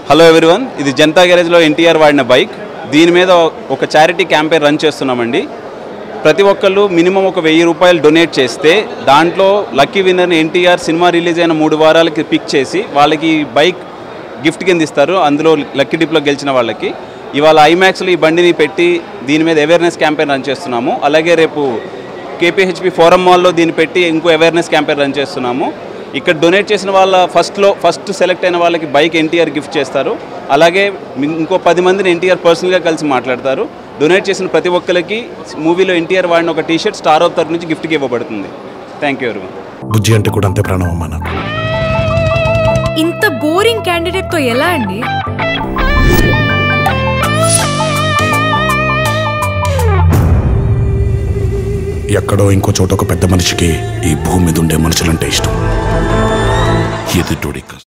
hello everyone ఇది జనతా గ్యారేజ్లో ఎన్టీఆర్ వాడిన bike దీని మీద ఒక చారిటీ క్యాంపెయిన్ రన్ చేస్తున్నామండి ప్రతి ఒక్కళ్ళు మినిమం ఒక వెయ్యి రూపాయలు డొనేట్ చేస్తే దాంట్లో లక్కీ విన్నర్ని ఎన్టీఆర్ సినిమా రిలీజ్ అయిన మూడు వారాలకి పిక్ చేసి వాళ్ళకి బైక్ గిఫ్ట్ కింద ఇస్తారు అందులో లక్కీ డిప్లో గెలిచిన వాళ్ళకి ఇవాళ ఐమాక్స్లో ఈ బండిని పెట్టి దీని మీద అవేర్నెస్ క్యాంపెయిన్ రన్ చేస్తున్నాము అలాగే రేపు కేపీహెచ్పి ఫోరం మాల్లో దీన్ని పెట్టి ఇంకో అవేర్నెస్ క్యాంపెయిన్ రన్ చేస్తున్నాము ఇక్కడ డొనేట్ చేసిన వాళ్ళ ఫస్ట్లో ఫస్ట్ సెలెక్ట్ అయిన వాళ్ళకి బైక్ ఎన్టీఆర్ గిఫ్ట్ చేస్తారు అలాగే మీ- ఇంకో పది మందిని ఎన్టీఆర్ పర్సనల్గా కలిసి మాట్లాడతారు డొనేట్ చేసిన ప్రతి ఒక్కరికి మూవీలో ఎన్టీఆర్ వాడిన ఒక టీ షర్ట్ స్టార్ ఆఫ్ తరఫు నుంచి గిఫ్ట్కి ఇవ్వబడుతుంది థ్యాంక్ యూ ఎవరి బుజ్జి అంటే కూడా అంతే ప్రాణం అమ్మా నాకు ఇంత బోరింగ్ క్యాండిడేట్ తో ఎలా అండి ఎక్కడో ఇంకో చోట ఒక పెద్ద మనిషికి ఈ భూమి మీద ఉండే మనుషులంటే ఇష్టం ఎదుటోడి